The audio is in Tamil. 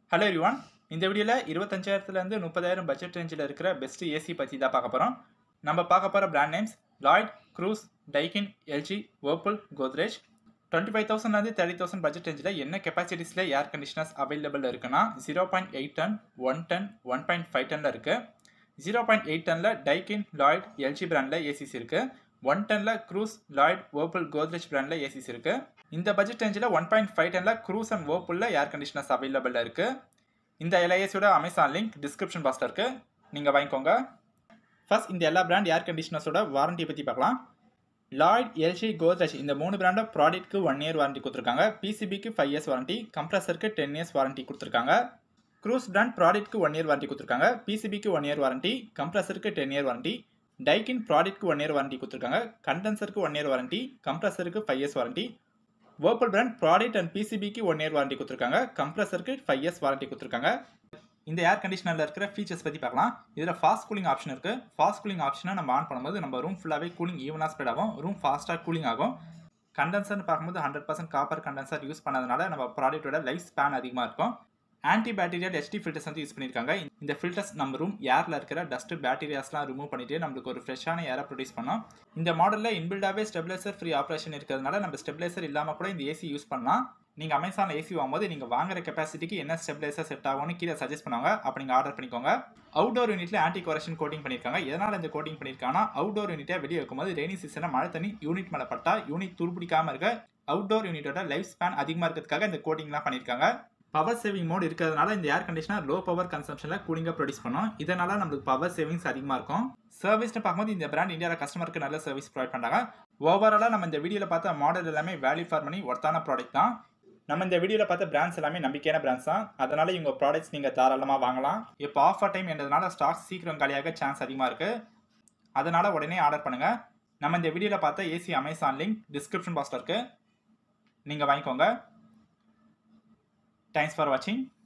ஹலோ எவ்ரிவான் இந்த வீடியோவில் இருபத்தஞ்சாயிரத்துலேருந்து முப்பதாயிரம் பட்ஜெட் ரேஞ்சில் இருக்கிற பெஸ்ட் ஏசி பற்றி தான் பார்க்க போகிறோம் நம்ம பார்க்க போகிற brand names Lloyd Cruise Daikin LG Whirlpool Godrej twenty five தௌசண்ட்லேருந்து தேர்ட்டி தௌசண்ட் பட்ஜெட் ரேஞ்சில் என்ன கெப்பாசிட்டிஸில் ஏர் கண்டிஷனர்ஸ் அவைலபிள் இருக்குன்னா zero point eight ton one ton one point five டனில் இருக்குது ஜீரோ பாயிண்ட் எயிட் டனில் டைக்கின் லாய்ட் எல்ஜி பிராண்டில் ஏசிஸ் இருக்குது ஒன் டனில் க்ரூஸ் லாய்ட் வேர்புல் கோத்ரேஜ் பிராண்டில் ஏசிஸ் இருக்குது இந்த பட்ஜெட் ரேஞ்சில் ஒன் பாயிண்ட் ஃபைவ் டனில் க்ரூஸ் அண்ட் வேர்புல்ல ஏர் கண்டிஷனர்ஸ் அவைலபிள் இருக்குது இந்த எல்ஐஎஸோட அமேசான் லிங்க் டிஸ்கிரிப்ஷன் பாக்ஸில் இருக்குது நீங்கள் வாங்கிக்கோங்க ஃபர்ஸ்ட் இந்த எல்லா பிராண்ட் ஏர் கண்டிஷனர்ஸோட வாரண்டி பற்றி பார்க்கலாம் லாய்ட் எல்ஜி கோத்ரேஜ் இந்த மூணு பிராண்டும் ப்ராடக்ட்க்கு ஒன் இயர் வாரண்டி கொடுத்துருக்காங்க பிசிபிக்கு ஃபைவ் இயர்ஸ் வாரண்டி கம்ப்ரஸருக்கு டென் இயர்ஸ் வாரண்டி கொடுத்துருக்காங்க க்ரூஸ் பிராண்ட் ப்ராடக்ட்க்கு ஒன் இயர் வாரண்டி கொடுத்துருக்காங்க பிசிபிக்கு ஒன் இயர் வாரண்டி கம்ப்ரஸருக்கு டென் இயர் வாரண்டி டைக்கின் ப்ராடக்ட்க்கு ஒன் இயர் வாரண்டி கொடுத்துருக்காங்க கண்டென்சருக்கு ஒன் இயர் வாரண்டி கம்ப்ரஸருக்கு five years warranty Whirlpool brand product and பிசிபிக்கு ஒன் இயர் வாரண்டி கொடுத்துருக்காங்க கம்ப்ரஸருக்கு ஃபைவ் இயர்ஸ் வாரண்டி கொடுத்துருக்காங்க இந்த ஏர் கண்டிஷனரில் இருக்கிற ஃபீச்சர்ஸ் பற்றி பார்க்கலாம் இதில் ஃபாஸ்ட் கூலிங் ஆப்ஷன் இருக்குது ஃபாஸ்ட் கூலிங் ஆப்ஷனை நம்ம ஆன் பண்ணும்போது நம்ம ரூம் ஃபுல்லாகவே கூலிங் ஈவனாக ஸ்ப்ரெட் ஆகும் ரூம் ஃபாஸ்ட்டாக கூலிங் ஆகும் கண்டென்சர்னு பார்க்கும்போது hundred percent copper condenser use பண்ணதுனால நம்ம ப்ராடக்ட்டோட லைஃப் ஸ்பேன் அதிகமாக இருக்கும் ஆன்டி பேக்டீரியல் ஹெச்டி ஃபில்டர்ஸ் வந்து யூஸ் பண்ணியிருக்காங்க இந்த ஃபில்டர்ஸ் நம்ம ரூம் ஏரில் இருக்கிற டஸ்ட் பேக்டீரியாஸ்லாம் ரிமூவ் பண்ணிட்டு நம்மளுக்கு ஒரு ஃப்ரெஷ்ஷான ஏரை ப்ரொடியூஸ் பண்ணோம் இந்த மாடலில் இன்பில்டாகவே ஸ்டெபிலைசர் ஃப்ரீ ஆப்ரேஷன் இருக்கிறதுனால நம்ம ஸ்டெபிலைசர் இல்லாமல் கூட இந்த ஏசி யூஸ் பண்ணலாம் நீங்கள் அமேசான் ஏசி வாங்கும்போது நீங்கள் வாங்குற கெப்பாசிட்டிக்கு என்ன ஸ்டெபிலைசர் செட் ஆகும்னு கீழே சஜஸ்ட் பண்ணுவாங்க அப்போ நீங்கள் ஆர்டர் பண்ணிக்கோங்க அவுடோர் யூனிட்ல ஆன்டி கொரஷன் கோட்டிங் பண்ணியிருக்காங்க எதனால் இந்த கோட்டிங் பண்ணியிருக்காங்கன்னா அவுடோர் யூனிட்டை வெளியே வைக்கும்போது ரெய்னி சீசனில் மழை தண்ணி யூனிட் மேலே பட்டா யூனிட் துருப்பிடிக்காமல் இருக்க அவுட்டோர் யூனிட்டோட லைஃப் ஸ்பேன் அதிகமாக இருக்கிறதுக்காக இந்த கோட்டிங்லாம் பண்ணியிருக்காங்க பவர் சேவிங் மோட் இருக்கிறதுனால இந்த ஏர் கண்டிஷனர் லோ பவர் கன்சம்ஷனில் கூலிங்காக ப்ரொடியூஸ் பண்ணும் இதனால நம்மளுக்கு பவர் சேவிங்ஸ் அதிகமாக இருக்கும் சர்வீஸ்னு பார்க்கும்போது இந்த பிராண்ட் இந்தியாவில் கஸ்டமருக்கு நல்ல சர்வீஸ் ப்ரொவைட் பண்ணுறாங்க ஓவராலாக நம்ம இந்த வீடியோவில் பார்த்த மாடல் எல்லாமே வேல்யூ ஃபார் மணி ஒர்த்தான ப்ராடக்ட் தான் நம்ம இந்த வீடியோவில் பார்த்த பிராண்ட்ஸ் எல்லாமே நம்பிக்கையான பிராண்ட்ஸ் தான் அதனால இவங்க ப்ராடக்ட்ஸ் நீங்கள் தாராளமாக வாங்கலாம் இப்போ ஆஃபர் டைம் என்றதுனால ஸ்டாக் சீக்கிரம் காலியாக சான்ஸ் அதிகமாக இருக்குது அதனால் உடனே ஆர்டர் பண்ணுங்கள் நம்ம இந்த வீடியோவில் பார்த்த ஏசி அமேசான் லிங்க் டிஸ்கிரிப்ஷன் பாக்ஸில் இருக்குது நீங்கள் வாங்கிக்கோங்க தேங்க்ஸ் ஃபார் வாட்சிங்